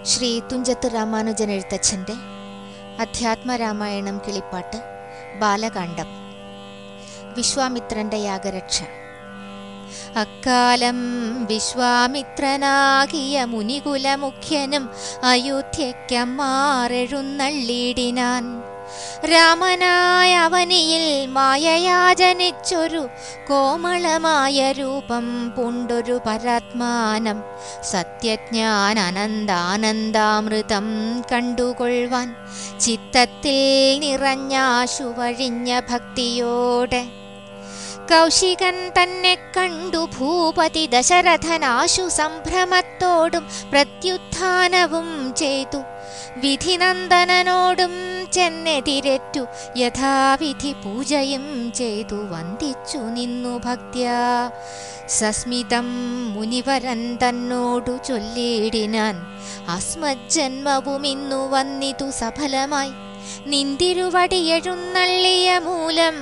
ശ്രീ തുഞ്ചത്ത് രാമാനുജൻ എഴുത്തച്ഛൻ്റെ അധ്യാത്മരാമായണം കിളിപ്പാട്ട് ബാലകാണ്ഡം വിശ്വാമിത്രന്റെ യാഗരക്ഷ അക്കാലം വിശ്വാമിത്രനാകിയ മുനികുലമുഖ്യനും അയോധ്യയ്ക്കമ്മാറെഴുന്നള്ളിയിടിനാൻ രാമനായ അവനിയിൽ മായയാ ജനിച്ചൊരു കോമളമായ രൂപം പൂണ്ടൊരു പരാത്മാനം സത്യജ്ഞാൻ അനന്താനന്ദാമൃതം കണ്ടുകൊള്ളുവാൻ ചിത്തത്തിൽ നിറഞ്ഞാശു വഴിഞ്ഞ ഭക്തിയോടെ കൗശികൻ തന്നെ കണ്ടു ഭൂപതി ദശരഥനാശു സംഭ്രമത്തോടും പ്രത്യുത്ഥാനവും ചെയ്തു വിധിനന്ദനനോടും ചെന്നെതിരേറ്റു യഥാവിധി പൂജയും ചെയ്തു വന്ദിച്ചു നിന്നു ഭക്ത്യാ സസ്മിതം മുനിവരൻ തന്നോടു ചൊല്ലിയിടിനാൻ അസ്മജ്ജന്മവും ഇന്നു വന്നിതു സഫലമായി നിന്തിരുവടി എഴുന്നള്ളിയ മൂലം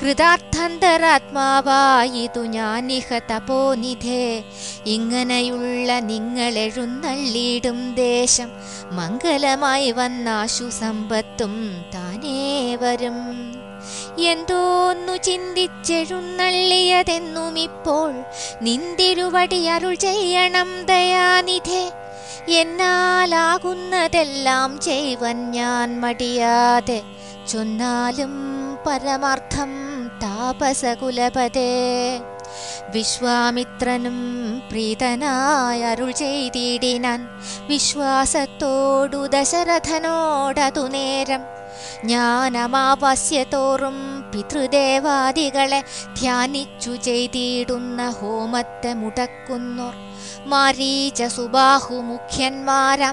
കൃതാർത്ഥന്തരാത്മാവായിതു ഞാനിഹ തപോനിധേ ഇങ്ങനെയുള്ള നിങ്ങളെഴുന്നള്ളിയിടും ദേശം മംഗലമായി വന്നാശു സമ്പത്തും താനേ വരും എന്തോന്നു ചിന്തിച്ചെഴുന്നള്ളിയതെന്നും ഇപ്പോൾ നിന്തിരുവടി അരുൾ ചെയ്യണം ദയാനിധേ എന്നാലാകുന്നതെല്ലാം ചെയ്വൻ ഞാൻ മടിയാതെ ചൊന്നാലും പരമാർത്ഥം താപസകുലപതേ വിശ്വാമിത്രനും പ്രീതനായ അരുൾ ചെയ്തിടിനാൻ വിശ്വാസത്തോടു ദശരഥനോടതു നേരം ഞാൻ അമാവാസ്യ തോറും പിതൃദേവാദികളെ ധ്യാനിച്ചു ചെയ്തിടുന്ന ഹോമത്തെ മുടക്കുന്നോർ മാരീച സുബാഹു മുഖ്യന്മാരാം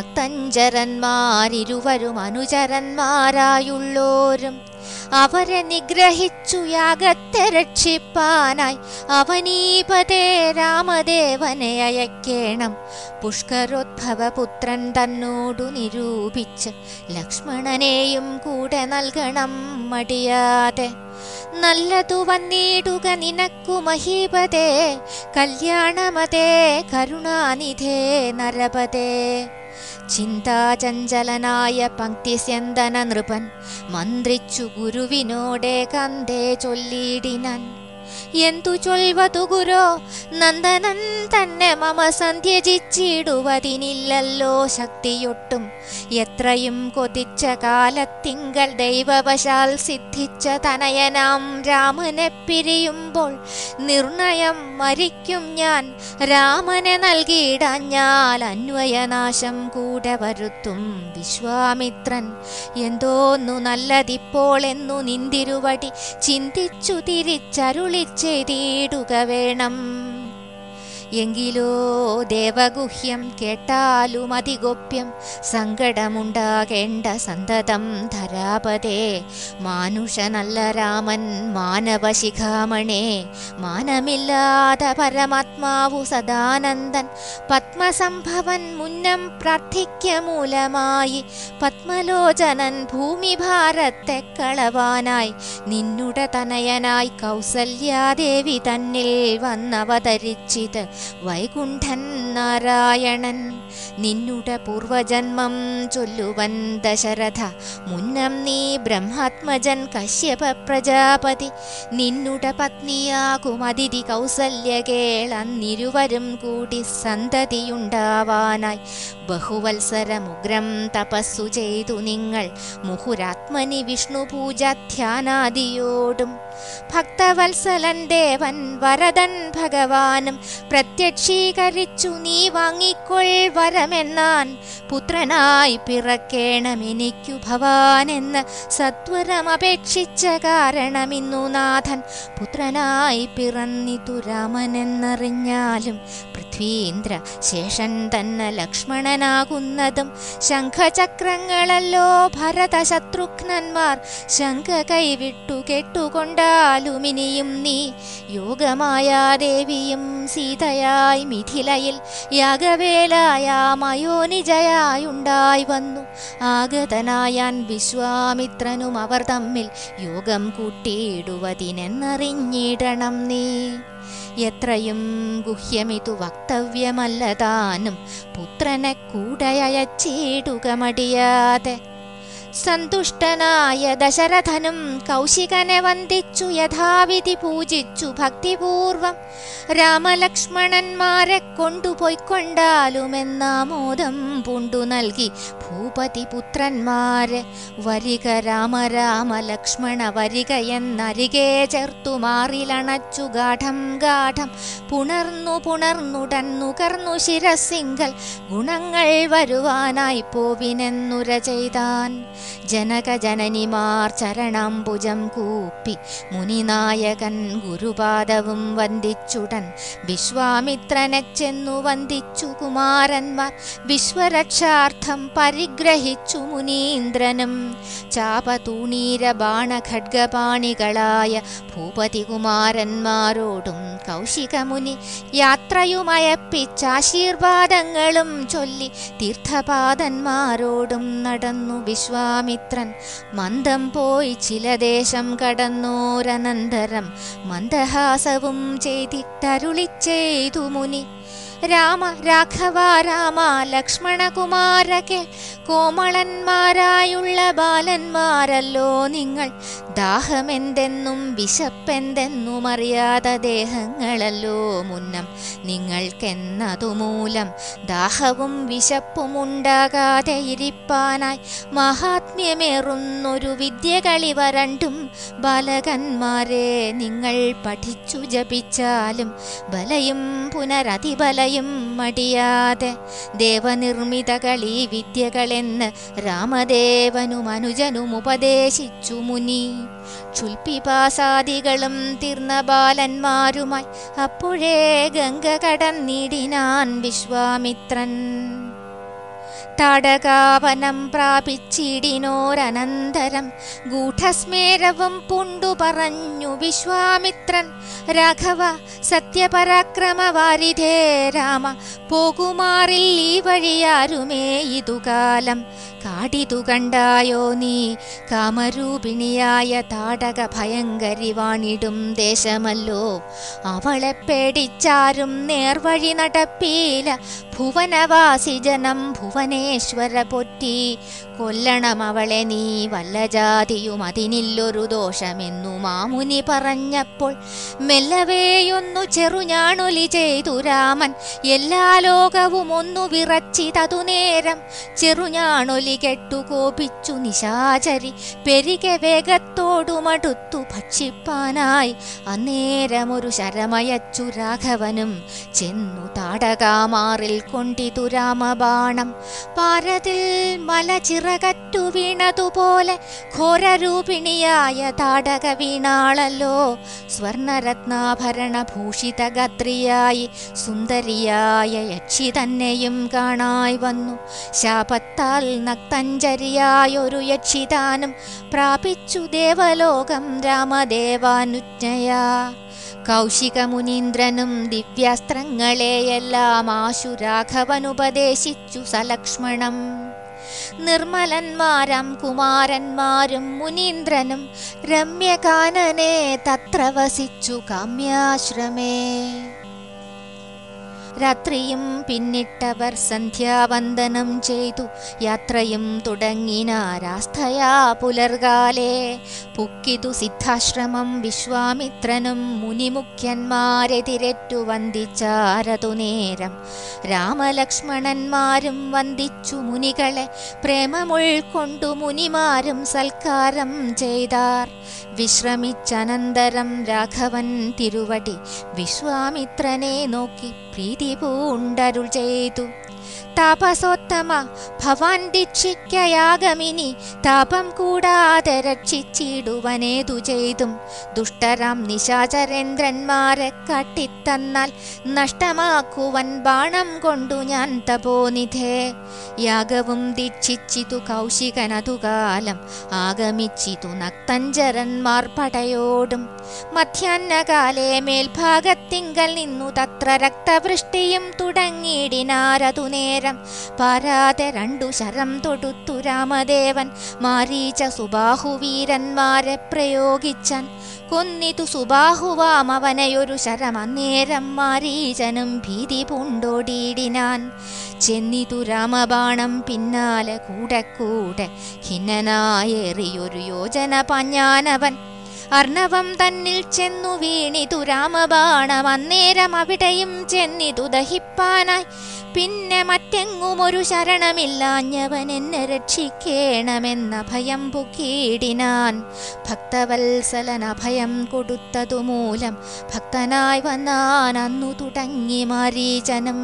നക്തഞ്ചരന്മാരിരുവരും അനുചരന്മാരായുള്ളോരും അവരെ നിഗ്രഹിച്ചു യാഗത്തെ രക്ഷിപ്പാനായി അവനീപതേ രാമദേവനെ അയക്കേണം പുഷ്കരോദ്ഭവപുത്രൻ തന്നോടു നിരൂപിച്ച് ലക്ഷ്മണനെയും കൂടെ നൽകണം മടിയാതെ നല്ലതു വന്നിടുക നിനക്കു മഹീപതേ കല്യാണമതേ കരുണാനിധേ നരപതേ ചിന്താചഞ്ചലനായ പങ്ക്തിസ്യന്തന നൃപൻ മന്ത്രിച്ചു ഗുരുവിനോടെ കന്തേ ചൊല്ലിയിടിനാൻ എന്തു ചൊൽവതു ഗുരോ നന്ദനൻ തന്നെ മമ സന്ധ്യജിച്ചിടുവതിനില്ലല്ലോ ശക്തിയൊട്ടും എത്രയും കൊതിച്ച കാലത്തിങ്കൽ ദൈവവശാൽ സിദ്ധിച്ച തനയനാം രാമനെ പിരിയുമ്പോൾ നിർണയം മരിക്കും ഞാൻ രാമനെ നൽകിയിടഞ്ഞാൽ അന്വയനാശം കൂടെ വരുത്തും വിശ്വാമിത്രൻ എന്തോന്നു നല്ലതിപ്പോൾ എന്നു നിന്തിരുവടി ചിന്തിച്ചു തിരിച്ചരുളി ചെയ്തിടുക വേണം എങ്കിലോ ദേവഗുഹ്യം കേട്ടാലും അതിഗോപ്യം സങ്കടമുണ്ടാകേണ്ട സന്തതം ധരാപതേ മാനുഷനല്ല രാമൻ മാനവശിഖാമണേ മാനമില്ലാத പരമാത്മാവു സദാനന്ദൻ പത്മസംഭവൻ മുന്നം പ്രാർത്ഥിക്ക മൂലമായി പത്മലോചനൻ ഭൂമിഭാരത്തെ കളവാനായി നിന്നുടെ തനയനായി കൗസല്യാദേവി തന്നിൽ വന്നവതരിച്ചിത് വൈകുണ്ഠൻ നാരായണൻ നിന്നുടെ പൂർവജന്മം ചൊല്ലുവൻ ദശരഥ മുന്നം നീ ബ്രഹ്മാത്മജൻ കശ്യപ പ്രജാപതി നിന്നുടെ പത്നിയാകും അതിഥി കൗസല്യകേളന്നിരുവരും കൂടി സന്തതിയുണ്ടാവാനായി ബഹുവത്സരമുഗ്രം തപസ്സു ചെയ്തു നിങ്ങൾ മുഹുരാത്മനി വിഷ്ണു പൂജ ധ്യാനാദിയോടും ഭക്തവത്സലൻ ദേവൻ വരദൻ ഭഗവാനും പ്രത്യക്ഷീകരിച്ചു നീ വാങ്ങിക്കൊൾ വരമെന്നാൻ പുത്രനായി പിറക്കേണമെനിക്കു ഭവാനെന്ന് സത്വരം അപേക്ഷിച്ച കാരണമിന്നു നാഥൻ പുത്രനായി പിറന്നിതു രാമനെന്നറിഞ്ഞാലും പൃഥ്വീന്ദ്ര ശേഷൻ തന്നെ ലക്ഷ്മണനാകുന്നതും ശംഖചക്രങ്ങളല്ലോ ഭരത ശത്രുഘ്നന്മാർ ശംഖ കൈവിട്ടു കെട്ടുകൊണ്ടാലുമിനിയും നീ യോഗമായ ദേവിയും സീതയ സീതയായി മിഥിലയിൽ യാഗവേലായ മയോനിജയായുണ്ടായി വന്നു ആഗതനായാൻ വിശ്വാമിത്രനും അവർ തമ്മിൽ യോഗം കൂട്ടിയിടുവതിനെന്നറിഞ്ഞിടണം നീ എത്രയും ഗുഹ്യമിതു വക്തവ്യമല്ല താനും പുത്രനെ കൂടയച്ചിടുക മടിയാതെ സന്തുഷ്ടനായ ദശരഥനും കൗശികനെ വന്ദിച്ചു യഥാവിധി പൂജിച്ചു ഭക്തിപൂർവം രാമലക്ഷ്മണന്മാരെ കൊണ്ടുപോയിക്കൊണ്ടാലുമെന്നാമോദം പൂണ്ടു നൽകി ഭൂപതി പുത്രന്മാരെ വരിക രാമ രാമ ലക്ഷ്മണ വരിക എന്നരികെ ചേർത്തു മാറിലണച്ചു ഗാഠം ഗാഠം പുണർന്നു പുണർന്നുടൻ നുകർന്നു ശിരസിങ്കൽ ഗുണങ്ങൾ വരുവാനായി പോവിനെന്നുര ചെയ്താൻ ജനക ജനനിമാർ ചരണാംബുജം കൂപ്പി മുനിനായകൻ ഗുരുപാദവും വന്ദിച്ചുടൻ വിശ്വാമിത്രനെ ചെന്നു വന്ദിച്ചു കുമാരന്മാർ വിശ്വരക്ഷാർത്ഥം പരിഗ്രഹിച്ചു മുനീന്ദ്രനും ചാപതൂണീര ബാണഖഡ്ഗപാണികളായ ഭൂപതികുമാരന്മാരോടും കൗശികമുനി യാത്രയുമയപ്പിച്ചാശീർവാദങ്ങളും ചൊല്ലി തീർത്ഥപാദന്മാരോടും നടന്നു വിശ്വാമിത്രൻ മന്ദം പോയി ചില ദേശം കടന്നോരനന്തരം മന്ദഹാസവും ചെയ്തിട്ടരുളി ചെയ്തു മുനി രാമ രാഘവ രാമ ലക്ഷ്മണകുമാരകെ കോമളന്മാരായുള്ള ബാലന്മാരല്ലോ നിങ്ങൾ ദാഹമെന്തെന്നും വിശപ്പെന്തെന്നും അറിയാത്ത ദേഹങ്ങളല്ലോ മുന്നം നിങ്ങൾക്കെന്നതുമൂലം ദാഹവും വിശപ്പും ഉണ്ടാകാതെ ഇരിപ്പാനായി മഹാത്മ്യമേറുന്നൊരു വിദ്യകളിവ രണ്ടും ബാലകന്മാരെ നിങ്ങൾ പഠിച്ചു ജപിച്ചാലും ബലയും പുനരതിബലയും മടിയാതെ ദേവനിർമ്മിതകളീ വിദ്യകളെന്ന് രാമദേവനും അനുജനും ഉപദേശിച്ചു മുനി ക്ഷുൽപിപാസാദികളും തീർന്ന ബാലന്മാരുമായി അപ്പോഴേ ഗംഗ കടന്നിടിനാൻ വിശ്വാമിത്രൻ താടകാവനം പ്രാപിച്ചിടിനോരനന്തരം ഗൂഢസ്മേരവും പുണ്ടു പറഞ്ഞു വിശ്വാമിത്രൻ രാഘവ സത്യപരാക്രമവാരിധേ രാമ പോകുമാറിൽ ഈ വഴിയാരുമേ ഇതുകാലം കാടിതു കണ്ടായോ നീ കാമരൂപിണിയായ താടക ഭയങ്കരി വാണിടും ദേശമല്ലോ അവളെ പേടിച്ചാരും നേർവഴി നടപ്പീല ഭുവനവാസി ജനം ഭുവനേശ്വര പൊറ്റി കൊല്ലണം അവളെ നീ വല്ല ജാതിയും അതിനില്ലൊരു ദോഷമെന്നു മാമുനി പറഞ്ഞപ്പോൾ മെല്ലവേയൊന്നു ചെറുഞാണൊലി ചെയ്തു രാമൻ എല്ലാ ലോകവും ഒന്നു വിറച്ചിതതു നേരം ചെറുഞാണൊലി കെട്ടു കോപിച്ചു നിശാചരി പെരികെ വേഗത്തോടുമടുത്തു ഭക്ഷിപ്പാനായി അന്നേരമൊരു ശരമയച്ചു രാഘവനും ചെന്നു താടകാമാറിൽ കൊണ്ടിതു രാമബാണം പാരതിൽ മല ചിറകറ്റു വീണതുപോലെ ഘോരരൂപിണിയായ താടക വീണാളല്ലോ സ്വർണരത്നാഭരണ ഭൂഷിത ഗത്രിയായി സുന്ദരിയായ യക്ഷി തന്നെയും കാണായി വന്നു ശാപത്താൽ നക്തഞ്ചരിയായൊരു യക്ഷിതാനും പ്രാപിച്ചു ദേവലോകം രാമദേവാനുജ്ഞയാ കൗശികമുനീന്ദ്രനും ദിവ്യാസ്ത്രങ്ങളെയെല്ലാം ആശു രാഘവനുപദേശിച്ചു സലക്ഷ്മണം നിർമ്മലന്മാരാം കുമാരന്മാരും മുനീന്ദ്രനും രമ്യകാനനെ തത്ര വസിച്ചു കാമ്യാശ്രമേ രാത്രിയും പിന്നിട്ടവർ സന്ധ്യാവന്ദനം ചെയ്തു യാത്രയും തുടങ്ങിനാരാസ്ഥയാ പുലർകാലേ പുക്കിതു സിദ്ധാശ്രമം വിശ്വാമിത്രനും മുനിമുഖ്യന്മാരെതിരേറ്റു വന്ദിച്ചാരതു നേരം രാമലക്ഷ്മണന്മാരും വന്ദിച്ചു മുനികളെ പ്രേമമുൾക്കൊണ്ടു മുനിമാരും സൽക്കാരം ചെയ്താർ വിശ്രമിച്ചനന്തരം രാഘവൻ തിരുവടി വിശ്വാമിത്രനെ നോക്കി പ്രീതി പൂണ്ടരുൾ ചെയ്തു താപസോത്തമ ഭവാൻ ദീക്ഷിക്കയാഗമിനി താപം കൂടാതെ രക്ഷിച്ചിടുവനേതു ചെയ്തും ദുഷ്ടരാം നിശാചരേന്ദ്രന്മാരെ കാട്ടിത്തന്നാൽ നഷ്ടമാക്കുവൻ ബാണം കൊണ്ടു ഞാൻ തപോനിധേ യാഗവും ദീക്ഷിച്ചിതു കൗശികനതു കാലം ആഗമിച്ചിതു നക്തഞ്ചരന്മാർ പടയോടും മധ്യാഹ്നകാലേ മേൽഭാഗത്തിങ്കൽ നിന്നു തത്ര രക്തവൃഷ്ടിയും തുടങ്ങിയിടിനാരതു നേരം പാരാതെ രണ്ടു ശരം തൊടുത്തു രാമദേവൻ മാരീച സുബാഹുവീരന്മാരെ പ്രയോഗിച്ചാൻ കൊന്നിതു സുബാഹുവാം അവനെയൊരു ശരം അന്നേരം മാരീചനും ഭീതി പൂണ്ടോടിയിടിനാൻ ചെന്നിതു രാമബാണം പിന്നാലെ കൂടെ കൂടെ ഖിന്നനായേറിയൊരു യോജന പഞ്ഞാനവൻ അർണവം തന്നിൽ ചെന്നു വീണിതു രാമബാണം അന്നേരം അവിടെയും ചെന്നിതു ദഹിപ്പാനായി പിന്നെ മറ്റെങ്ങും ഒരു ശരണമില്ലാഞ്ഞവൻ എന്നെ രക്ഷിക്കേണമെന്ന ഭയം പുക്കീടിനാൻ ഭക്തവത്സലൻ അഭയം കൊടുത്തതു മൂലം ഭക്തനായി വന്നാൻ അന്നു തുടങ്ങി മാരീചനം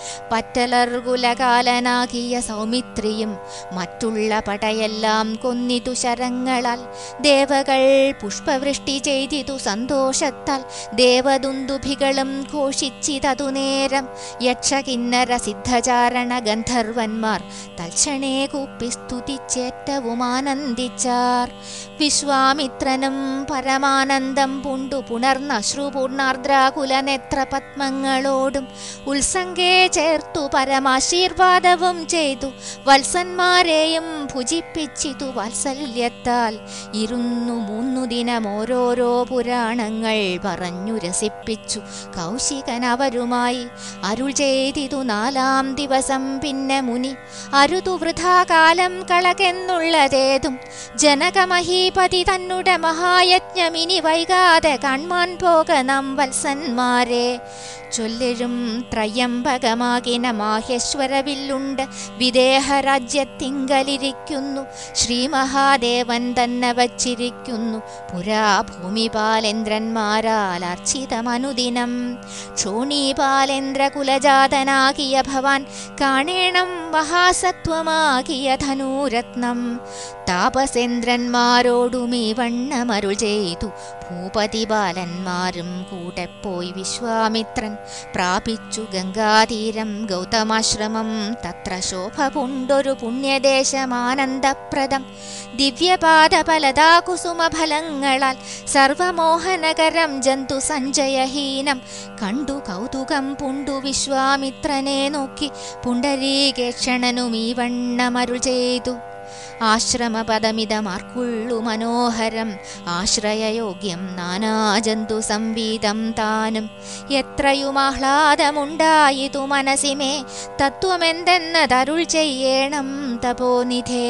പറ്റലർകുലകാലനാകിയ സൗമിത്രിയും മറ്റുള്ള പടയെല്ലാം കൊന്നിതു ശരങ്ങളാൽ ദേവകൾ പുഷ്പവൃഷ്ടി ചെയ്തിതു സന്തോഷത്താൽ ദേവദുന്ദുഭികളും ഘോഷിച്ചിതതു നേരം യക്ഷകിന്നര സിദ്ധചാരണ ഗന്ധർവന്മാർ തൽക്ഷണേ കൂപ്പി സ്തുതിച്ചേറ്റവും ആനന്ദിച്ചാർ വിശ്വാമിത്രനും പരമാനന്ദം പുണ്ടു പുണർന്ന അശ്രുപൂർണാർദ്രാകുല നേത്ര പത്മങ്ങളോടും ഉത്സംഗേ ചേർത്തു പരമാശീർവാദവും ചെയ്തു വത്സന്മാരെയും ഭുജിപ്പിച്ചിതു വാത്സല്യത്താൽ ഇരുന്നു മൂന്നു ദിനം ഓരോരോ പുരാണങ്ങൾ പറഞ്ഞു രസിപ്പിച്ചു കൗശികൻ അവരുമായി അരുൾ ചെയ്തിതു നാലാം ദിവസം പിന്നെ മുനി അരുതു വൃഥാകാലം കളകെന്നുള്ളതേതും ജനകമഹീപതി തന്നുടെ മഹായജ്ഞമിനി വൈകാതെ കാൺമാൻ പോകണം വത്സന്മാരെ ചൊല്ലരും ത്രയംബകമാകിന മാഹേശ്വരവില്ലുണ്ട് വിദേഹ രാജ്യത്തിങ്കലിരിക്കുന്നു ശ്രീ മഹാദേവൻ തന്നെ വച്ചിരിക്കുന്നു പുരാ ഭൂമിപാലേന്ദ്രന്മാരാൽ അർച്ചിതമനുദിനം ക്ഷോണീപാലേന്ദ്ര കുലജാതനാകിയ ഭവാൻ കാണേണം മഹാസത്വമാകിയ ധനൂരത്നം താപസേന്ദ്രന്മാരോടും ഈ വണ്ണമരുൾ ചെയ്തു ഭൂപതി ബാലന്മാരും കൂടെ പോയി വിശ്വാമിത്രൻ പ്രാപിച്ചു ഗംഗാതീരം ഗൗതമാശ്രമം തത്ര ശോഭ പുണ്ടൊരു പുണ്യദേശമാനന്ദപ്രദം ദിവ്യപാദഫലതാ കുസുമഫലങ്ങളാൽ സർവമോഹനകരം ജന്തു സഞ്ജയഹീനം കണ്ടു കൗതുകം പുണ്ടു വിശ്വാമിത്രനെ നോക്കി പുണ്ടരീകേക്ഷണനും ഈ വണ്ണമരുൾ ചെയ്തു ആശ്രമപദമിതമാർക്കുള്ളു മനോഹരം ആശ്രയയോഗ്യം നാനാജന്തു സംവീതം താനും എത്രയും ആഹ്ലാദമുണ്ടായിതു മനസ്സിമേ തത്വമെന്തെന്നതരുൾ ചെയ്യണം തപോനിധേ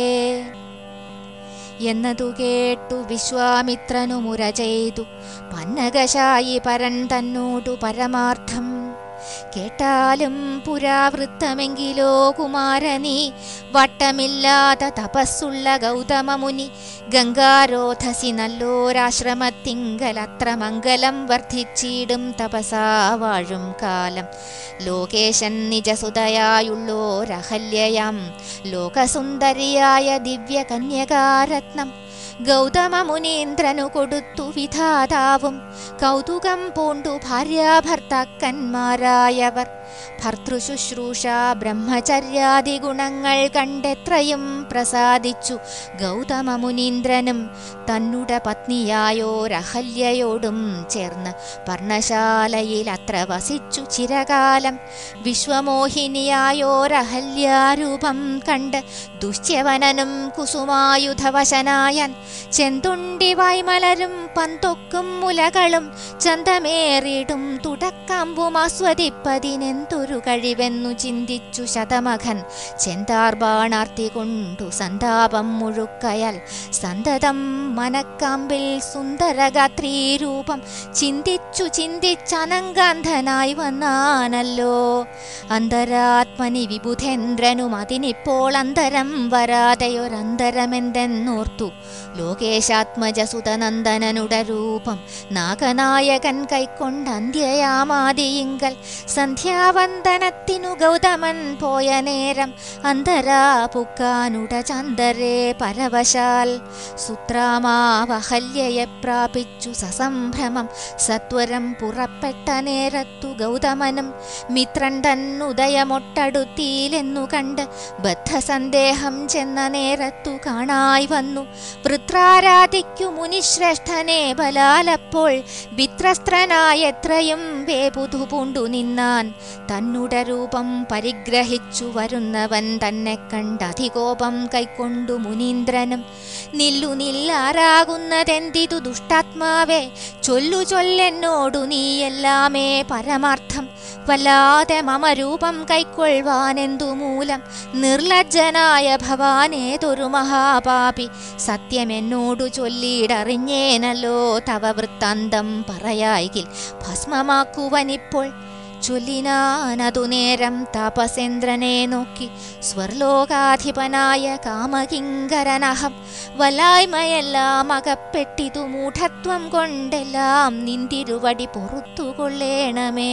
എന്നതു കേട്ടു വിശ്വാമിത്രനു മുര ചെയ്തു പന്നകശായി പരൻ തന്നോടു പരമാർത്ഥം കേട്ടാലും പുരാവൃത്തമെങ്കിലോ കുമാരനീ വട്ടമില്ലാത്ത തപസ്സുള്ള ഗൗതമമുനി ഗംഗാരോധസി നല്ലോരാശ്രമത്തിങ്കൽ അത്ര മംഗലം വർദ്ധിച്ചിടും തപസാ വാഴും കാലം ലോകേശൻ നിജസുതയായുള്ളോരഹല്യയാം ലോകസുന്ദരിയായ ദിവ്യ കന്യകാരത്നം ഗൗതമ മുനീന്ദ്രനു കൊടുത്തു വിധാതാവും കൗതുകം പൂണ്ടു ഭാര്യാഭർത്താക്കന്മാരായവർ ഭർത്തൃശുശ്രൂഷ ബ്രഹ്മചര്യാദി ഗുണങ്ങൾ കണ്ടെത്രയും പ്രസാദിച്ചു ഗൗതമ മുനീന്ദ്രനും തന്നുടെ പത്നിയായോരഹല്യയോടും ചേർന്ന് പർണശാലയിൽ അത്ര വസിച്ചു ചിരകാലം വിശ്വമോഹിനിയായോരഹല്യാരൂപം കണ്ട് ദുശ്യവനനും കുസുമായുധവശനായൻ ചെന്തുണ്ടി വായ്മലരും പന്തൊക്കും മുലകളും ചന്തമേറിടും തുടക്കാമ്പും ആസ്വദിപ്പതിനെന്തൊരു കഴിവെന്നു ചിന്തിച്ചു ശതമഖൻ ചെന്താർബാണാർത്തി കൊണ്ടു സന്താപം മുഴുക്കയാൽ സന്തതം മനക്കാമ്പിൽ സുന്ദരഗാത്രീരൂപം ചിന്തിച്ചു ചിന്തിച്ചനങ്കാന്ധനായി വന്നാനല്ലോ അന്തരാത്മനി വിബുധേന്ദ്രനും അതിനിപ്പോൾ അന്തരം വരാതെയൊരന്തരമെന്തെന്നോർത്തു ലോകേശാത്മജസുതനന്ദനനുടെ രൂപം നാഗനായകൻ കൈക്കൊണ്ട് അന്ത്യയാമാദിയിങ്കൽ സന്ധ്യാവ സന്ധ്യാവന്ദനത്തിനു ഗൗതമൻ പോയ നേരം അന്തരാ പുക്കാനുട ചന്ദരേ പരവശാൽ സുത്രാമാവഹല്യയെ പ്രാപിച്ചു സസംഭ്രമം സത്വരം പുറപ്പെട്ട നേരത്തു ഗൗതമനും മിത്രൻ തന്നുദയമൊട്ടടുത്തിയിലെന്നു കണ്ട് ബദ്ധസന്ദേഹം ചെന്ന നേരത്തു കാണായി വന്നു വൃത്രാരാധിക്കു മുനിശ്രേഷ്ഠനെ ബലാലപ്പോൾ വിത്രസ്ത്രനായെത്രയും വേപുതു പൂണ്ടു നിന്നാൻ തന്നുടെ രൂപം പരിഗ്രഹിച്ചു വരുന്നവൻ തന്നെ കണ്ടധികോപം കൈക്കൊണ്ടു മുനീന്ദ്രനും നില്ലു നില്ലാരാകുന്നതെന്തിതു ദുഷ്ടാത്മാവേ ചൊല്ലു ചൊല്ലെന്നോടു നീ എല്ലാമേ പരമാർത്ഥം വല്ലാതെ മമ രൂപം കൈക്കൊള്ളുവാനെന്തു മൂലം നിർലജ്ജനായ ഭവാനേതൊരു മഹാപാപി സത്യമെന്നോടു ചൊല്ലിയിടറിഞ്ഞേനല്ലോ തവ വൃത്താന്തം പറയായികിൽ ഭസ്മമാക്കുവനിപ്പോൾ ചൊല്ലിനാനതു നേരം താപസേന്ദ്രനെ നോക്കി സ്വർലോകാധിപനായ കാമകിങ്കരനഹം വലായ്മയെല്ലാം അകപ്പെട്ടിതു മൂഢത്വം കൊണ്ടെല്ലാം നിന്തിരുവടി പൊറുത്തുകൊള്ളേണമേ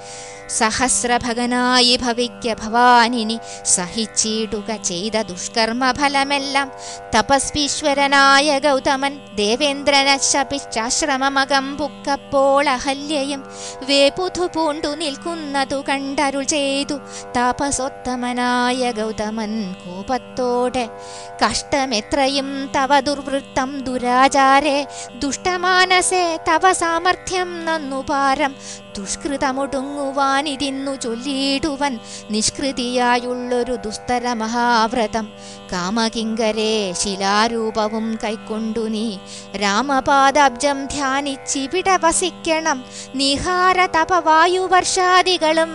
സഹസ്രഭകനായി ഭവിക്ക ഭവാനിനി സഹിച്ചിടുക ചെയ്ത ദുഷ്കർമ്മ ഫലമെല്ലാം തപസ്വീശ്വരനായ ഗൗതമൻ ദേവേന്ദ്രനെ ശപിച്ചാശ്രമമകം പുക്കപ്പോൾ അഹല്യയും വേപുധു പൂണ്ടു നിൽക്കുന്നതു കണ്ടരുൾ ചെയ്തു താപസോത്തമനായ ഗൗതമൻ കോപത്തോടെ കഷ്ടമെത്രയും തവ ദുർവൃത്തം ദുരാചാരേ ദുഷ്ടമാനസേ തവ സാമർഥ്യം നന്നു പാരം ദുഷ്കൃതമൊടുങ്ങുവാനിതിന്നു ചൊല്ലിയിടുവൻ നിഷ്കൃതിയായുള്ളൊരു ദുസ്തര മഹാവ്രതം കാമകിങ്കരേ ശിലാരൂപവും കൈക്കൊണ്ടു നീ രാമപാദാബ്ജം ധ്യാനിച്ചിവിടെ വസിക്കണം നിഹാര തപവായുവർഷാദികളും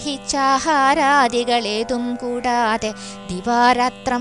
സഹിച്ചാഹാരാദികളേതും കൂടാതെ ദിവാരാത്രം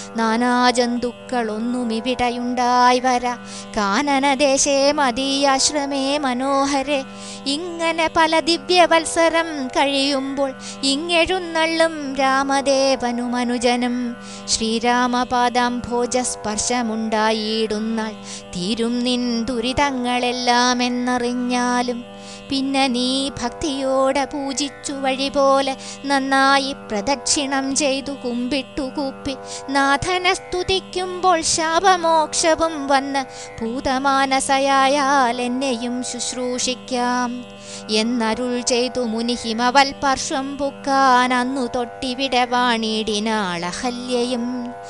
നാനാജന്തുക്കളൊന്നുമിവിടെയുണ്ടായി വര കാനനദേശേ മദീയാശ്രമേ മനോഹരെ ഇങ്ങനെ പല ദിവ്യവത്സരം കഴിയുമ്പോൾ ഇങ്ങെഴുന്നള്ളും രാമദേവനും അനുജനും ശ്രീരാമപാദം ഭോജസ്പർശമുണ്ടായിടുന്നാൾ തീരും നിൻ ദുരിതങ്ങളെല്ലാം എന്നറിഞ്ഞാലും പിന്നെ നീ ഭക്തിയോടെ പൂജിച്ചു വഴി പോലെ നന്നായി പ്രദക്ഷിണം ചെയ്തു കുമ്പിട്ടു കൂപ്പി നാഥനെ സ്തുതിക്കുമ്പോൾ ശാപമോക്ഷവും വന്ന് ഭൂതമാനസയായാൽ എന്നെയും ശുശ്രൂഷിക്കാം എന്നരുൾ ചെയ്തു മുനി ഹിമവൽ പാർശ്വം പുക്കാൻ അന്നു തൊട്ടിവിടെ വാണിടിനാളഹല്യയും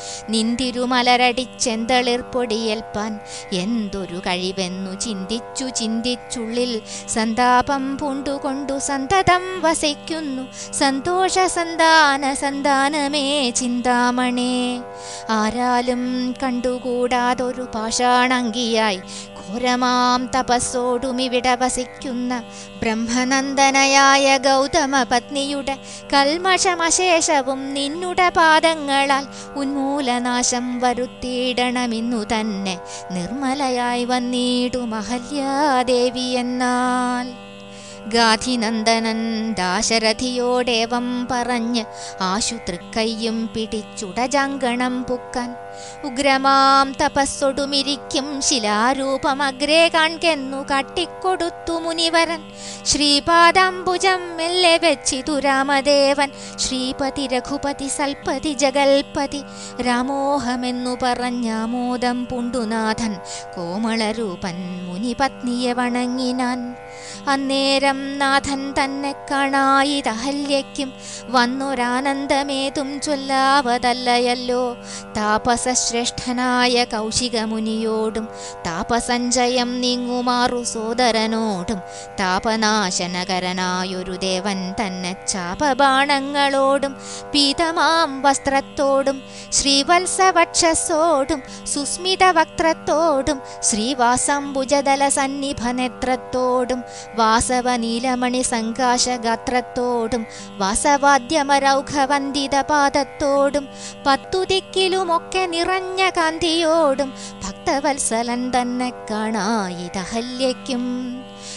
നിന്തിരുമലരടിച്ചെന്തളിർ പൊടിയേൽപ്പാൻ എന്തൊരു കഴിവെന്നു ചിന്തിച്ചു ചിന്തിച്ചുള്ളിൽ സന്താപം പൂണ്ടുകൊണ്ടു സന്തതം വസിക്കുന്നു സന്തോഷ സന്താന സന്താനമേ ചിന്താമണേ ആരാലും കണ്ടുകൂടാതൊരു പാഷാണങ്കിയായി ഘോരമാം തപസ്സോടും ഇവിടെ വസിക്കുന്ന ബ്രഹ്മനന്ദനയായ ഗൗതമ പത്നിയുടെ കൽമഷമശേഷവും നിന്നുടെ പാദങ്ങളാൽ ഉന്മൂലനാശം വരുത്തിയിടണമെന്നു തന്നെ നിർമ്മലയായി വന്നിടും അഹല്യാദേവി എന്നാൽ ഗാധിനന്ദനൻ ദാശരഥിയോടേവം പറഞ്ഞ് ആശുതൃക്കയ്യും പിടിച്ചുടജാങ്കണം പുക്കാൻ ഉഗ്രമാം തപസ്സൊടുമിരിക്കും ശിലാരൂപമഗ്രേ കാൺകെന്നു കാട്ടിക്കൊടുത്തു മുനിവരൻ ശ്രീപാദാംബുജം മെല്ലെ വെച്ചിതു രാമദേവൻ ശ്രീപതി രഘുപതി സൽപതി ജഗൽപതി രാമോഹമെന്നു പറഞ്ഞാമോദം പുണ്ടുനാഥൻ കോമളരൂപൻ മുനിപത്നിയെ വണങ്ങിനാൻ അന്നേരം നാഥൻ തന്നെ കാണായിതഹല്യയ്ക്കും വന്നൊരാനന്ദമേതും ചൊല്ലാവതല്ലയല്ലോ താപസശ്രേഷ്ഠനായ കൗശികമുനിയോടും താപസഞ്ചയം നീങ്ങുമാറു സോദരനോടും താപനാശനകരനായൊരു ദേവൻ തന്നെ ചാപബാണങ്ങളോടും പീതമാം വസ്ത്രത്തോടും ശ്രീവത്സവക്ഷസോടും സുസ്മിത വക്ത്രത്തോടും ശ്രീവാസംബുജദല സന്നിഭനേത്രത്തോടും വാസവ നീലമണി സങ്കാശഗാത്രത്തോടും വാസവാദ്യമരൗഘവന്ദിത പാദത്തോടും പത്തു ദിക്കിലുമൊക്കെ നിറഞ്ഞ കാന്തിയോടും ഭക്തവത്സലൻ തന്നെ കാണായിതഹല്യയ്ക്കും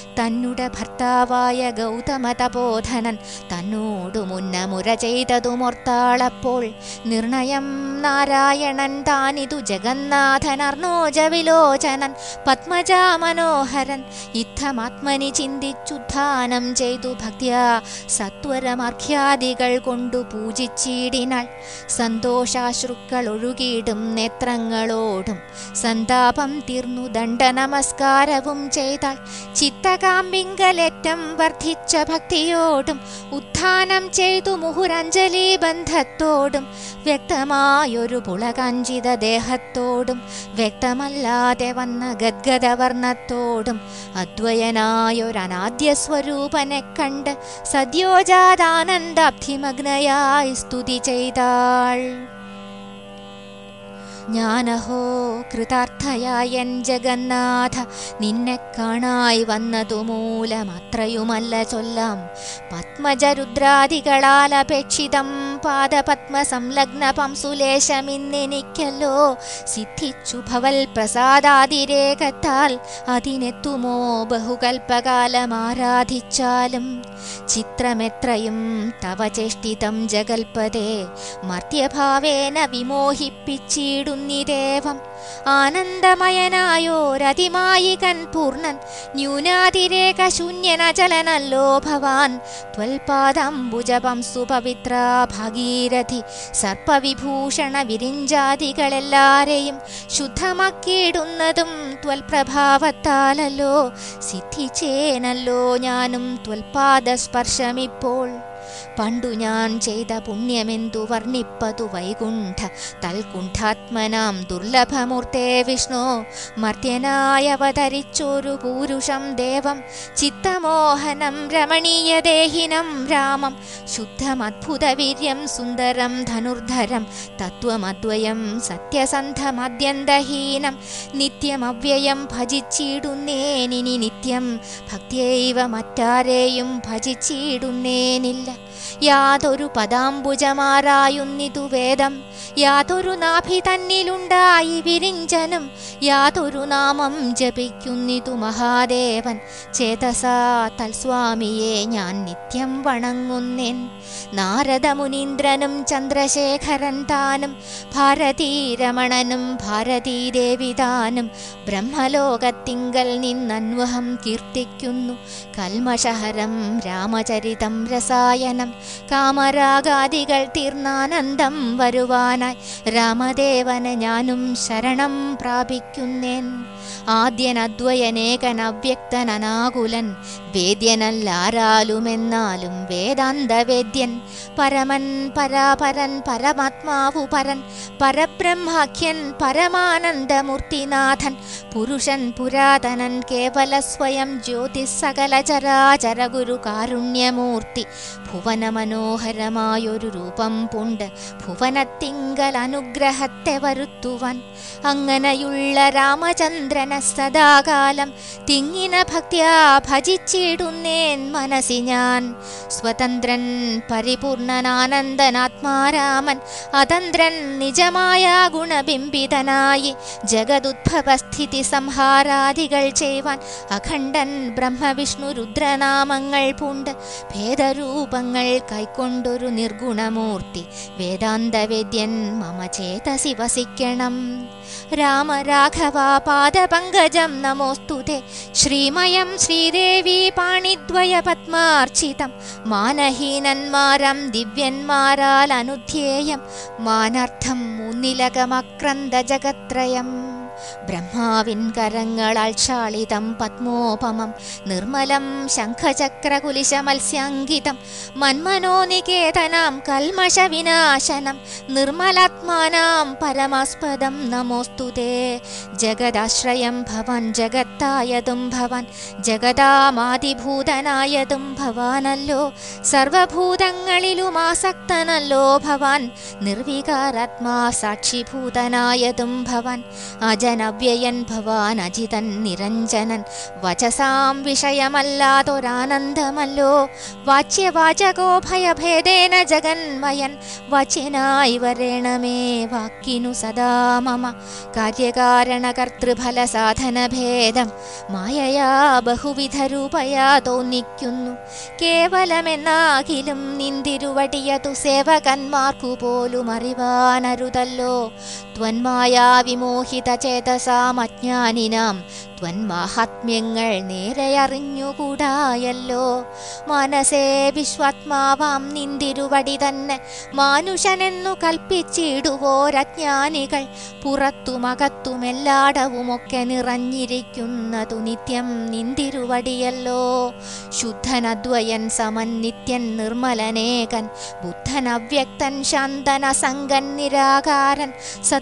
തന്നുടെ ഭർത്താവായ ഗൗതമ തപോധനൻ തന്നോടു മുന്നമുര ചെയ്തതുമൊർത്താളപ്പോൾ നിർണയം നാരായണൻ താനിതു ജഗന്നാഥൻ അർണോജ വിലോചനൻ പത്മജാ മനോഹരൻ യുദ്ധമാത്മനി ചിന്തിച്ചുദ്ധാനം ചെയ്തു ഭക്തിയാ സത്വരമർഘ്യാദികൾ കൊണ്ടു പൂജിച്ചിടിനാൾ സന്തോഷാശ്രുക്കൾ ഒഴുകിയിടും നേത്രങ്ങളോടും സന്താപം തീർന്നു ദണ്ഡ നമസ്കാരവും ചെയ്താൾ ചിത്തകാമ്പിങ്കലേറ്റം വർദ്ധിച്ച ഭക്തിയോടും ഉത്ഥാനം ചെയ്തു മുഹുരഞ്ജലി ബന്ധത്തോടും വ്യക്തമായൊരു പുളകാഞ്ചിത ദേഹത്തോടും വ്യക്തമല്ലാതെ വന്ന ഗദ്ഗദവർണ്ണത്തോടും അദ്വയനായൊരനാദ്യ സ്വരൂപനെ കണ്ട് സദ്യോജാതാനന്ദാബ്ധിമഗ്നയായി സ്തുതി ചെയ്താൾ ഞാനഹോ കൃതാർത്ഥയായൻ ജഗന്നാഥ നിന്നെ കാണായി വന്നതു മൂലമത്രയുമല്ല ചൊല്ലാം പത്മജരുദ്രാദികളാൽ അപേക്ഷിതം പാദപത്മ സംലഗ്ന പംസുലേശമിന്നെനിക്കല്ലോ സിദ്ധിച്ചു ഭവൽ പ്രസാദാതിരേകത്താൽ അതിനെത്തുമോ ബഹുകൽപ്പകാലം ആരാധിച്ചാലും ചിത്രമെത്രയും തവ ചേഷ്ടിതം ജഗൽപദേ മർത്യഭാവേന വിമോഹിപ്പിച്ചിടുന്നിദേവം ആനന്ദമയനായോരതിമായികൻ പൂർണ്ണൻ ന്യൂനാതിരേക ശൂന്യനചലനല്ലോ ഭവാൻ ത്വൽപാദംബുജപം സുപവിത്ര ഭാഗീരഥി സർപ്പവിഭൂഷണ വിരിഞ്ചാദികളെല്ലാരെയും ശുദ്ധമാക്കിയിടുന്നതും ത്വൽപ്രഭാവത്താലല്ലോ സിദ്ധിച്ചേനല്ലോ ഞാനും ത്വൽപാദസ്പർശമിപ്പോൾ പണ്ടു ഞാൻ ചെയ്ത പുണ്യമെന്തു വർണ്ണിപ്പതു വൈകുണ്ഠ തൽകുണ്ഠാത്മനാം ദുർലഭമൂർത്തേ വിഷ്ണു മർത്യനായി അവതരിച്ചൊരു പൂരുഷം ദേവം ചിത്തമോഹനം രമണീയദേഹിനം രാമം ശുദ്ധമദ്ഭുതവീര്യം സുന്ദരം ധനുർധരം തത്വമദ്വയം സത്യസന്ധമദ്യന്തഹീനം നിത്യമവ്യയം ഭജിച്ചിടുന്നേനിനി നിത്യം ഭക്തിയൈവ മറ്റാരെയും ഭജിച്ചിടുന്നേനില്ല യാതൊരു പദാംബുജമാറായുന്നിതു വേദം യാതൊരു നാഭി തന്നിലുണ്ടായി വിരിഞ്ചനും യാതൊരു നാമം ജപിക്കുന്നിതു മഹാദേവൻ ചേതസാ തൽസ്വാമിയെ ഞാൻ നിത്യം വണങ്ങുന്നേൻ നാരദമുനീന്ദ്രനും ചന്ദ്രശേഖരൻ താനും ഭാരതീരമണനും ഭാരതീദേവി താനും ബ്രഹ്മലോകത്തിങ്കൽ നിന്നന്വഹം കീർത്തിക്കുന്നു കൽമഷഹരം രാമചരിതം രസായനം കാമരാഗാദികൾ തീർന്നാനന്ദം വരുവാനായി രാമദേവന് ഞാനും ശരണം പ്രാപിക്കുന്നേൻ ആദ്യനദ്വയനേകൻ അവ്യക്തനനാകുലൻ വേദ്യനല്ലാരാലുമെന്നാലും വേദാന്തവേദ്യൻ പരമൻ പരാപരൻ പരമാത്മാവു പരൻ പരബ്രഹ്മാഖ്യൻ പരമാനന്ദമൂർത്തിനാഥൻ പുരുഷൻ പുരാതനൻ കേവല സ്വയം ജ്യോതിസ് സകല ചരാചര ഗുരു കാരുണ്യമൂർത്തി ഭുവന മനോഹരമായൊരു രൂപം പൂണ്ട് ഭുവനത്തിങ്കൽ അനുഗ്രഹത്തെ വരുത്തുവാൻ അങ്ങനെയുള്ള രാമചന്ദ്രന സദാകാലം തിങ്ങിന ഭക്ത്യാ ഭജിച്ചിടുന്നേൻ മനസ്സി ഞാൻ സ്വതന്ത്രൻ പരിപൂർണനാനന്ദനാത്മാരാമൻ അതന്ത്രൻ നിജമായ ഗുണബിംബിതനായി ജഗതുദ്ഭവസ്ഥിതി സംഹാരാദികൾ ചെയ്യുവാൻ അഖണ്ഡൻ ബ്രഹ്മവിഷ്ണു രുദ്രനാമങ്ങൾ പൂണ്ട് ഭേദരൂപങ്ങൾ കൈക്കൊണ്ടൊരു നിർഗുണമൂർത്തി വേദാന്തവേദ്യൻ മമ ചേതസി വസിക്കണം രാമരാഘവ പാദപങ്കജം നമോസ്തുതേ ശ്രീമയം ശ്രീദേവി പാണിദ്വയ പത്മാർച്ചിതം മാനഹീനന്മാരം ദിവ്യന്മാരാൽ അനുധ്യേയം മാനർത്ഥം മുന്നിലകമക്രന്ത ജഗത്രയം ബ്രഹ്മാവിൻ കരങ്ങളാൽ ക്ഷാളിതം പത്മോപമം നിർമ്മലം ശംഖചക്രകുലിശ മത്സ്യാങ്കിതം മന്മനോനികേതനാം കൽമഷ വിനാശനം നിർമ്മലാത്മാനാം പരമാസ്പദം നമോസ്തുതേ ജഗദാശ്രയം ഭവാൻ ജഗത്തായതും ഭവാൻ ജഗതാമാതിഭൂതനായതും ഭവാനല്ലോ സർവഭൂതങ്ങളിലും ആസക്തനല്ലോ ഭവാൻ നിർവികാരാത്മാ സാക്ഷിഭൂതനായതും ഭവാൻ അജ അജനവ്യയൻ ഭവാൻ അജിതൻ നിരഞ്ജനൻ വചസാം വിഷയമല്ലാതൊരാനന്ദമല്ലോ വാച്യവാചകോ ഭയഭേദേന ജഗന്മയൻ വച്യനായി വരേണമേ വാക്കിനു സദാ മമ കാര്യകാരണകർത്തൃഫല സാധനഭേദം മായയാ ബഹുവിധ രൂപയാ തോന്നിക്കുന്നു കേവലമെന്നാകിലും നിന്തിരുവടിയതു സേവകന്മാർക്കു പോലും അറിവാനരുതല്ലോ ത്വന്മായാ വിമോഹിത ചേതസാം അജ്ഞാനിനാം ത്വന്മാഹാത്മ്യങ്ങൾ നേരെ അറിഞ്ഞുകൂടായല്ലോ മനസ്സേ വിശ്വാത്മാവാം നിന്തിരുവടി തന്നെ മാനുഷനെന്നു കൽപ്പിച്ചിടുവോരജ്ഞാനികൾ പുറത്തുമകത്തുമെല്ലാടവുമൊക്കെ നിറഞ്ഞിരിക്കുന്നതു നിത്യം നിന്തിരുവടിയല്ലോ ശുദ്ധനദ്വയൻ സമൻ നിത്യൻ നിർമ്മലനേകൻ ബുദ്ധൻ അവ്യക്തൻ ശാന്തന സംഗൻ നിരാകാരൻ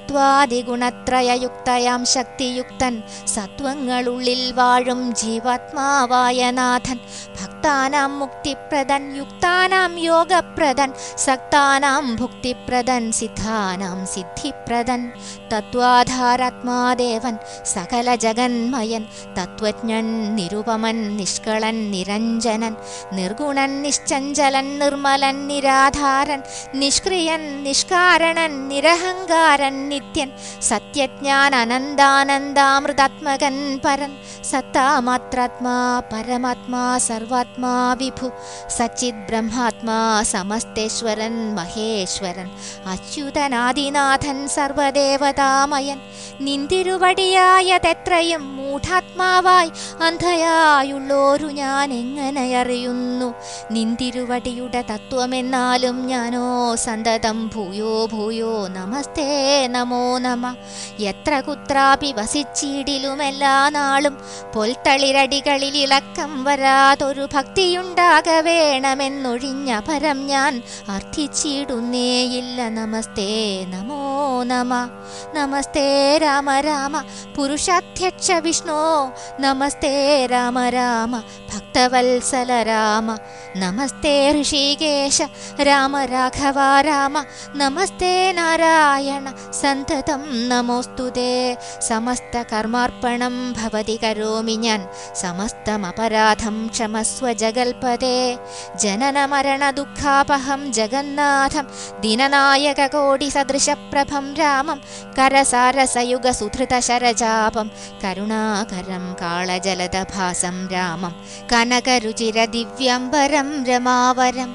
സത്വാദിഗുണത്രയയുക്തയാം ശക്തിയുക്തൻ സത്വങ്ങളുള്ളിൽ വാഴും ജീവാത്മാവായ നാഥൻ ഭക്താനാം മുക്തിപ്രദൻ യുക്താനാം യോഗപ്രദൻ സക്താനാം ഭുക്തിപ്രദൻ സിദ്ധാനാം സിദ്ധിപ്രദൻ തത്വാധാരാത്മാദേവൻ സകല ജഗന്മയൻ തത്വജ്ഞൻ നിരുപമൻ നിഷ്കളൻ നിരഞ്ജനൻ നിർഗുണൻ നിശ്ചഞ്ചലൻ നിർമ്മലൻ നിരാധാരൻ നിഷ്ക്രിയൻ നിഷ്കാരണൻ നിരഹങ്കാരൻ നിത്യൻ സത്യജ്ഞാൻ അനന്താനന്ദാമൃതാത്മകൻ പരൻ സത്താമാത്രാത്മാ പരമാത്മാ സർവാത്മാ വിഭു സച്ചിത് ബ്രഹ്മാത്മാ സമസ്തേശ്വരൻ മഹേശ്വരൻ അച്യുതനാദിനാഥൻ സർവദേവതാമയൻ നിന്തിരുവടിയായതെത്രയും മൂഢാത്മാവായി അന്ധയായുള്ളോരു ഞാൻ എങ്ങനെ അറിയുന്നു നിന്തിരുവടിയുടെ തത്വമെന്നാലും ഞാനോ സന്തതം ഭൂയോ ഭൂയോ നമസ്തേ നമോ നമ എത്ര കുത്രാപി വസിച്ചിടിലുമെല്ലാ നാളും പൊൽത്തളിരടികളിൽ ഇളക്കം വരാതൊരു ഭക്തിയുണ്ടാക വേണമെന്നൊഴിഞ്ഞ പരം ഞാൻ അർത്ഥിച്ചിടുന്നേയില്ല നമസ്തേ നമോ നമ നമസ്തേ രാമ രാമ പുരുഷാധ്യക്ഷ വിഷ്ണു നമസ്തേ രാമ രാമ ഭക്തവത്സല രാമ നമസ്തേ ഋഷികേശ രാമ രാഘവ രാമ നമസ്തേ നാരായണ സന്തതം നമോസ്തുതേ സമസ്ത കർമാർപ്പണം ഭവതി കരോമി ഞാൻ സമസ്തമപരാധം ക്ഷമസ്വ ജഗൽപദേ ജനന മരണ ദുഃഖാപഹം ജഗന്നാഥം ദിനനായക കോടി സദൃശപ്രഭം രാമം കരസാരസയുഗ സുധൃത ശരജാപം കരുണാകരം കാളജലദഭാസം രാമം കനകരുചിര ദിവ്യംബരം രമാവരം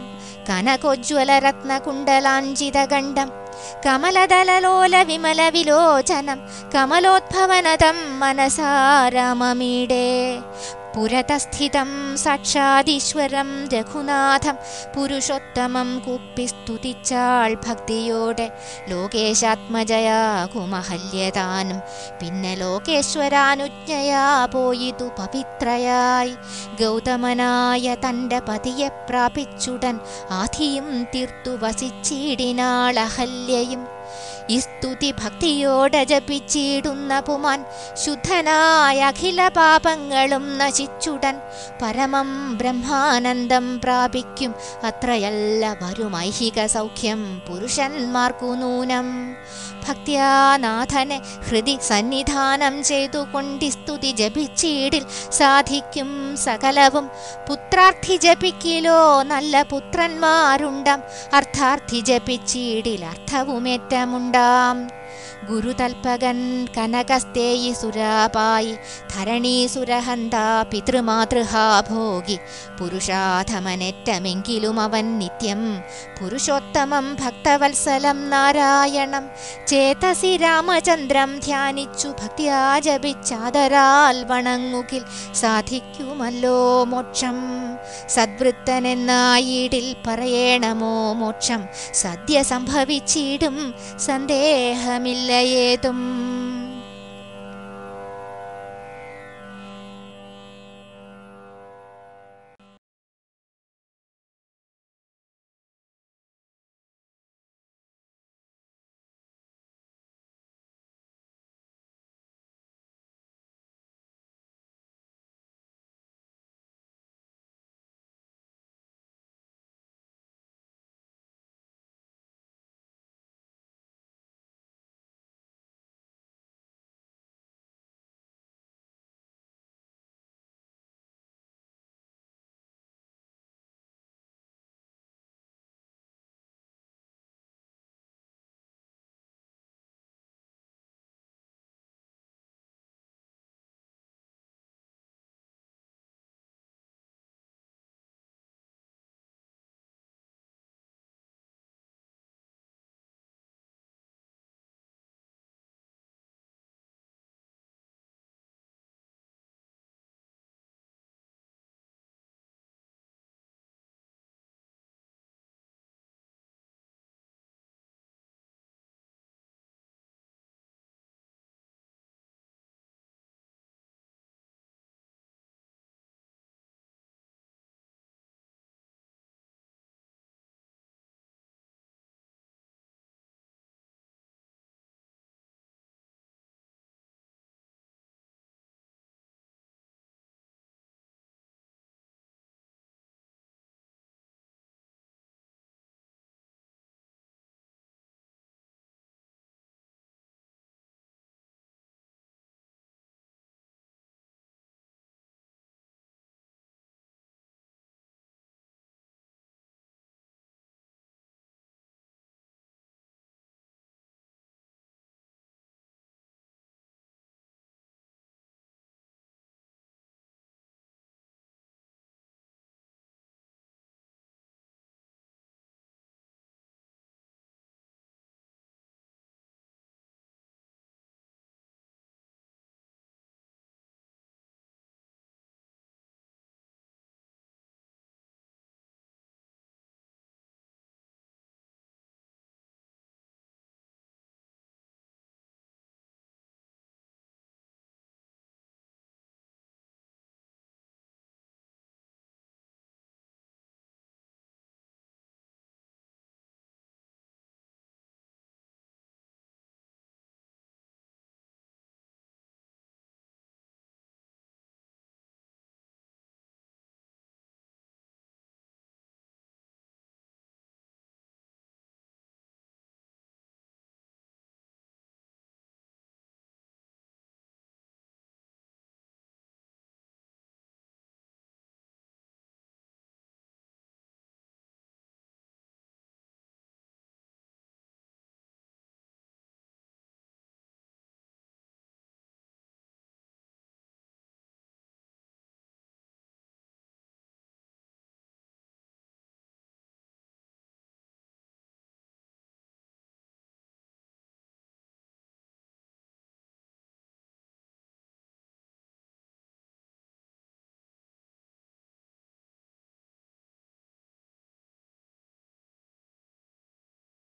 കനകോജ്വലരത്നകുണ്ടലാഞ്ചിതഗണ്ഡം കമലദലലോല വിമല വിലോചനം കമലോദ്ഭവനതം മനസാരാമമീടേ പുരതസ്ഥിതം സാക്ഷാദീശ്വരം രഘുനാഥം പുരുഷോത്തമം കുപ്പി സ്തുതിച്ചാൾ ഭക്തിയോടെ ലോകേശാത്മജയാകുമഹല്യതാനും പിന്നെ ലോകേശ്വരാനുജ്ഞയാ പോയിതു പവിത്രയായി ഗൗതമനായ തൻ്റെ പതിയെ പ്രാപിച്ചുടൻ ആധിയും തീർത്തു വസിച്ചിടിനാൾ അഹല്യയും ഈ സ്തുതി ഭക്തിയോടെ ജപിച്ചിടുന്ന പുമാൻ ശുദ്ധനായ അഖില പാപങ്ങളും നശിച്ചുടൻ പരമം ബ്രഹ്മാനന്ദം പ്രാപിക്കും അത്രയല്ല വരുമൈഹിക സൗഖ്യം പുരുഷന്മാർക്കു നൂനം ഭക്ത്യാനാഥനെ ഹൃദി സന്നിധാനം ചെയ്തുകൊണ്ടി സ്തുതി ജപിച്ചിടിൽ സാധിക്കും സകലവും പുത്രാർത്ഥി ജപിക്കിലോ നല്ല പുത്രന്മാരുണ്ടാം അർത്ഥാർത്ഥി ജപിച്ചിടിൽ അർത്ഥവുമേറ്റമുണ്ടാം ഗുരുതൽപകൻ കനകസ്തേയി സുരാപായി ധരണീസുരഹന്ത പിതൃമാതൃഹാ ഭോഗി പുരുഷാധമനേറ്റമെങ്കിലും അവൻ നിത്യം പുരുഷോത്തമം ഭക്തവത്സലം നാരായണം ചേതസി രാമചന്ദ്രം ധ്യാനിച്ചു ഭക്തിയാ ജപിച്ചാദരാൽ വണങ്ങുകിൽ സാധിക്കുമല്ലോ മോക്ഷം സദ്വൃത്തനെന്നായിടിൽ പറയണമോ മോക്ഷം സദ്യ സംഭവിച്ചിടും സന്ദേഹമില്ല ഏതും